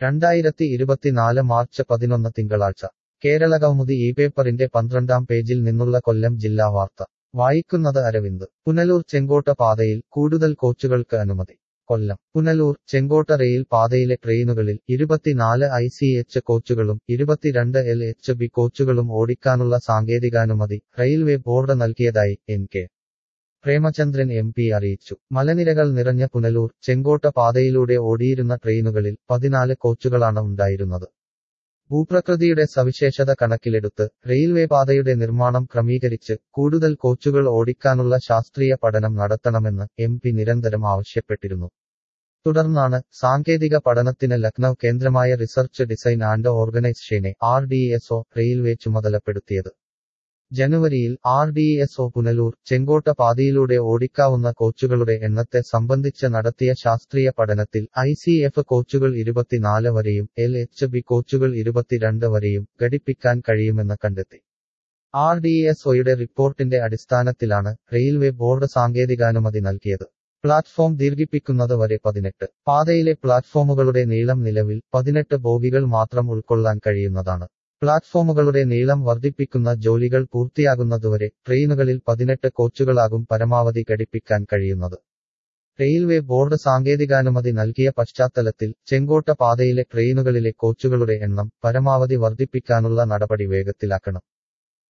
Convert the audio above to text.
രണ്ടായിരത്തി ഇരുപത്തിനാല് മാർച്ച് പതിനൊന്ന് തിങ്കളാഴ്ച കേരള കൗമുദി ഈ പേപ്പറിന്റെ പന്ത്രണ്ടാം പേജിൽ നിന്നുള്ള കൊല്ലം ജില്ലാ വാർത്ത വായിക്കുന്നത് അരവിന്ദ് പുനലൂർ ചെങ്കോട്ട പാതയിൽ കൂടുതൽ കോച്ചുകൾക്ക് അനുമതി കൊല്ലം പുനലൂർ ചെങ്കോട്ട റെയിൽ പാതയിലെ ട്രെയിനുകളിൽ ഇരുപത്തിനാല് ഐ സി എച്ച് കോച്ചുകളും ഇരുപത്തിരണ്ട് എൽ എച്ച് ബി കോച്ചുകളും ഓടിക്കാനുള്ള സാങ്കേതികാനുമതി റെയിൽവേ ബോർഡ് നൽകിയതായി N K Premachandran M P അറിയിച്ചു മലനിരകൾ നിറഞ്ഞ പുനലൂർ ചെങ്കോട്ട പാതയിലൂടെ ഓടിയിരുന്ന ട്രെയിനുകളിൽ പതിനാല് കോച്ചുകളാണ് ഉണ്ടായിരുന്നത് ഭൂപ്രകൃതിയുടെ സവിശേഷത കണക്കിലെടുത്ത് റെയിൽവേ പാതയുടെ നിർമ്മാണം ക്രമീകരിച്ച് കൂടുതൽ കോച്ചുകൾ ഓടിക്കാനുള്ള ശാസ്ത്രീയ പഠനം നടത്തണമെന്ന് എം പി നിരന്തരം ആവശ്യപ്പെട്ടിരുന്നു തുടർന്നാണ് സാങ്കേതിക പഠനത്തിന് ലക്നൌ കേന്ദ്രമായ റിസർച്ച് ഡിസൈൻ ആൻഡ് ഓർഗനൈസേഷനെ R D S O railway ചുമതലപ്പെടുത്തിയത് ജനുവരിയിൽ R D S O Punalur Chenkotta പാതയിലൂടെ ഓടിക്കാവുന്ന കോച്ചുകളുടെ എണ്ണത്തെ സംബന്ധിച്ച് നടത്തിയ ശാസ്ത്രീയ പഠനത്തിൽ ഐ സി എഫ് കോച്ചുകൾ ഇരുപത്തിനാല് വരെയും എൽ എച്ച് ബി കോച്ചുകൾ ഇരുപത്തിരണ്ട് വരെയും ഘടിപ്പിക്കാൻ കഴിയുമെന്ന് കണ്ടെത്തി ആർ ഡി എസ് ഒയുടെ റിപ്പോർട്ടിന്റെ അടിസ്ഥാനത്തിലാണ് റെയിൽവേ ബോർഡ് സാങ്കേതികാനുമതി നൽകിയത് പ്ലാറ്റ്ഫോം ദീർഘിപ്പിക്കുന്നത് വരെ പതിനെട്ട് പാതയിലെ പ്ലാറ്റ്ഫോമുകളുടെ നീളം നിലവിൽ പതിനെട്ട് ബോഗികൾ മാത്രം ഉൾക്കൊള്ളാൻ കഴിയുന്നതാണ് പ്ലാറ്റ്ഫോമുകളുടെ നീളം വർദ്ധിപ്പിക്കുന്ന ജോലികൾ പൂർത്തിയാകുന്നതുവരെ ട്രെയിനുകളിൽ പതിനെട്ട് കോച്ചുകളാകും പരമാവധി ഘടിപ്പിക്കാൻ കഴിയുന്നത് റെയിൽവേ ബോർഡ് സാങ്കേതികാനുമതി നൽകിയ പശ്ചാത്തലത്തിൽ ചെങ്കോട്ട പാതയിലെ ട്രെയിനുകളിലെ കോച്ചുകളുടെ എണ്ണം പരമാവധി വർദ്ധിപ്പിക്കാനുള്ള നടപടി വേഗത്തിലാക്കണം